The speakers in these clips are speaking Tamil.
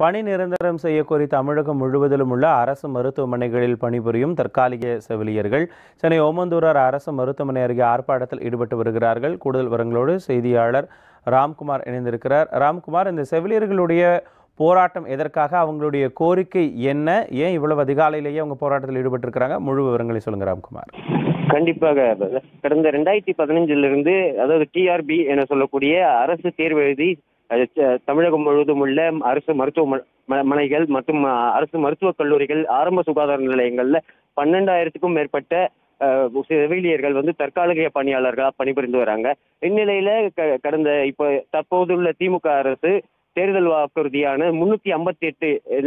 பணி நிரந்தரம் செய்ய கோரி தமிழகம் முழுவதிலும் உள்ள அரசு மருத்துவமனைகளில் பணிபுரியும் தற்காலிக செவிலியர்கள் சென்னை ஓமந்தூரார் அரசு மருத்துவமனை அருகே ஆர்ப்பாட்டத்தில் ஈடுபட்டு வருகிறார்கள் கூடுதல் விவரங்களோடு செய்தியாளர் ராம்குமார் இணைந்திருக்கிறார் ராம்குமார் இந்த செவிலியர்களுடைய போராட்டம் எதற்காக அவங்களுடைய கோரிக்கை என்ன ஏன் இவ்வளவு அதிகாலையிலேயே அவங்க போராட்டத்தில் ஈடுபட்டிருக்கிறாங்க முழு விவரங்களை சொல்லுங்க ராம்குமார் கண்டிப்பாக கடந்த ரெண்டாயிரத்தி பதினஞ்சுல இருந்து அதாவது டிஆர்பி என சொல்லக்கூடிய அரசு தேர்வு எழுதி அஹ், ச- தமிழகம் முழுவதும் உள்ள அரசு மருத்துவ ம- ம- மனைகள் மற்றும் அஹ், அரசு மருத்துவக் கல்லூரிகள் ஆரம்ப சுகாதார நிலையங்கள்ல பன்னெண்டாயிரத்துக்கும் மேற்பட்ட அஹ், செவிலியர்கள் வந்து தற்காலிக பணியாளர்களா பணிபுரிந்து வராங்க இந்நிலையில க- கடந்த இப்போ தற்போதுள்ள திமுக அரசு தேர்தல் வாக்குறுதியான முன்னூத்தி ஐம்பத்தி எட்டு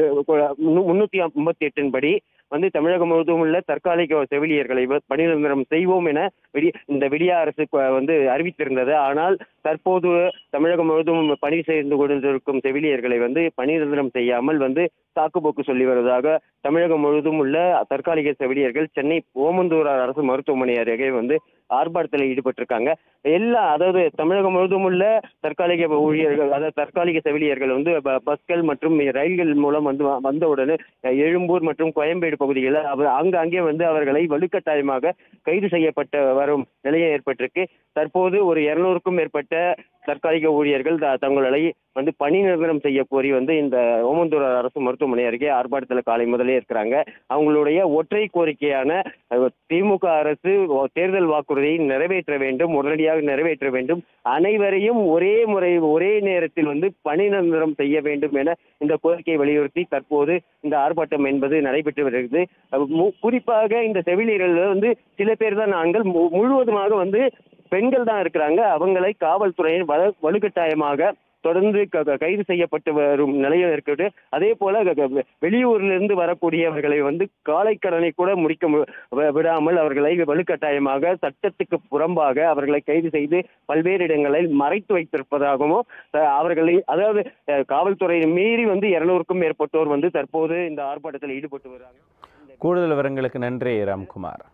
முன்னூத்தி ஐம்பத்தி எட்டின் படி வந்து தமிழகம் முழுவதும் உள்ள தற்காலிக செவிலியர்களை வ- பணி நிரந்தரம் செய்வோம் என விடி இந்த விடியா அரசு கொ- வந்து அறிவித்திருந்தது ஆனால் தற்போது தமிழகம் முழுவதும் பணி செய்து கொண்டிருக்கும் செவிலியர்களை வந்து பணி நிரந்தரம் செய்யாமல் வந்து சாக்குப்போக்கு சொல்லி வருவதாக தமிழகம் முழுவதும் உள்ள தற்காலிக செவிலியர்கள் சென்னை ஓமந்தூரார் அரசு மருத்துவமனை அருகே வந்து ஆர்ப்பாட்டத்தில் ஈடுபட்டிருக்காங்க எல்லா அதாவது தமிழகம் முழுவதும் உள்ள தற்காலிக ஊழியர்கள் அதாவது தற்காலிக செவிலியர்கள் வந்து ப- பஸ்கள் மற்றும் ரயில்கள் மூலம் வந்து வ- வந்தவுடனே அஹ், எழும்பூர் மற்றும் கோயம்பேடு பகுதிகளில் அவர் ஆங்காங்கே வந்து அவர்களை வலுக்கட்டாயமாக கைது செய்யப்பட்டு வரும் நிலையை ஏற்பட்டிருக்கு தற்போது ஒரு இருநூறுக்கும் மேற்பட்ட தற்காலிக ஊழியர்கள் த- தங்களை வந்து பணி நிரந்தரம் செய்ய கோரி வந்து இந்த ஓமந்தூர் அரசு மருத்துவமனை அருகே ஆர்ப்பாட்டத்தில் காலை முதலே இருக்கிறாங்க அவங்களுடைய ஒற்றை கோரிக்கையான அஹ், திமுக அரசு ஒ- தேர்தல் வாக்குறுதியை நிறைவேற்ற வேண்டும் உடனடியாக நிறைவேற்ற வேண்டும் அனைவரையும் ஒரே முறை ஒரே நேரத்தில் வந்து பணி நிரந்தரம் செய்ய வேண்டும் என இந்த கோரிக்கையை வலியுறுத்தி தற்போது இந்த ஆர்ப்பாட்டம் என்பது நடைபெற்று வருகிறது அஹ் மு- குறிப்பாக இந்த செவிலியர்கள் வந்து சில பேர் தான் ஆண்கள் மு- முழுவதுமாக வந்து பெண்கள் தான் இருக்கிறாங்க அவங்களை காவல்துறையின் வலு- வலுக்கட்டாயமாக தொடர்ந்து க- க- கைது செய்யப்பட்டு வரும் நிலையில் இருக்கிறது அதே போல க- க- வெளியூரிலிருந்து வரக்கூடியவர்களை வந்து காலை கடனை கூட முடிக்க மு- வி- விடாமல் அவர்களை வலுக்கட்டாயமாக சட்டத்துக்கு புறம்பாக அவர்களை கைது செய்து பல்வேறு இடங்களில் மறைத்து வைத்திருப்பதாகவும் அஹ், அவர்களை அதாவது அஹ், காவல்துறையை மீறி வந்து இருநூறுக்கும் மேற்பட்டோர் வந்து தற்போது இந்த ஆர்ப்பாட்டத்தில் ஈடுபட்டு வராங்க கூடுதல் விவரங்களுக்கு நன்றி ராம்குமார்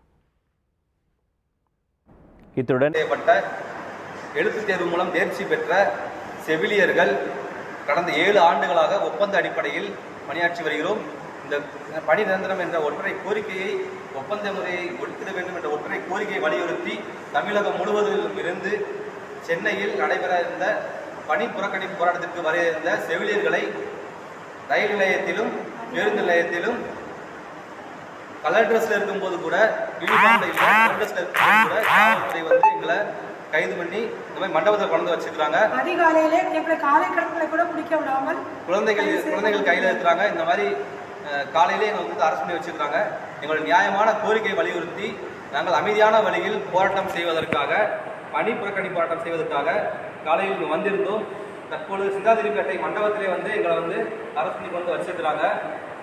இத்துடன் செய்யப்பட்ட எழுத்துத் தேர்வு மூலம் தேர்ச்சி பெற்ற செவிலியர்கள் கடந்த ஏழு ஆண்டுகளாக ஒப்பந்த அடிப்படையில் பணியாற்றி வருகிறோம் இந்த பணி நிரந்தரம் என்ற ஒற்றை கோரிக்கையை ஒப்பந்த முறையை ஒழித்திட வேண்டும் என்ற ஒற்றை கோரிக்கையை வலியுறுத்தி தமிழகம் முழுவதிலும் இருந்து சென்னையில் நடைபெற இருந்த பணி புறக்கணிப்பு போராட்டத்திற்கு வர இருந்த செவிலியர்களை ரயில் நிலையத்திலும் பேருந்து நிலையத்திலும் கலர் ட்ரெஸ்ல இருக்கும்போது கூட யூனிஃபார்ம்ல இல்ல கலர் ட்ரெஸ்ல இருக்கும்போது கூட காவல்துறை வந்து எங்களை கைது பண்ணி இந்த மாதிரி மண்டபத்தை கொண்டு வச்சிருக்காங்க அதிகாலையிலே எங்களை காலை கடன்களை கூட குடிக்க விடாமல் குழந்தைகள் குழந்தைகள் கையில இருக்கிறாங்க இந்த மாதிரி அஹ், காலையிலே எங்களை வந்து அரசு பண்ணி வச்சிருக்காங்க எங்களுடைய நியாயமான கோரிக்கையை வலியுறுத்தி நாங்கள் அமைதியான வழியில் போராட்டம் செய்வதற்காக பணி புறக்கணி போராட்டம் செய்வதற்காக காலையில் இங்கு வந்திருந்தோம் தற்பொழுது சிந்தாதிரிப்பேட்டை மண்டபத்திலே வந்து எங்களை வந்து அரசு பண்ணி கொண்டு வச்சிருக்கிறாங்க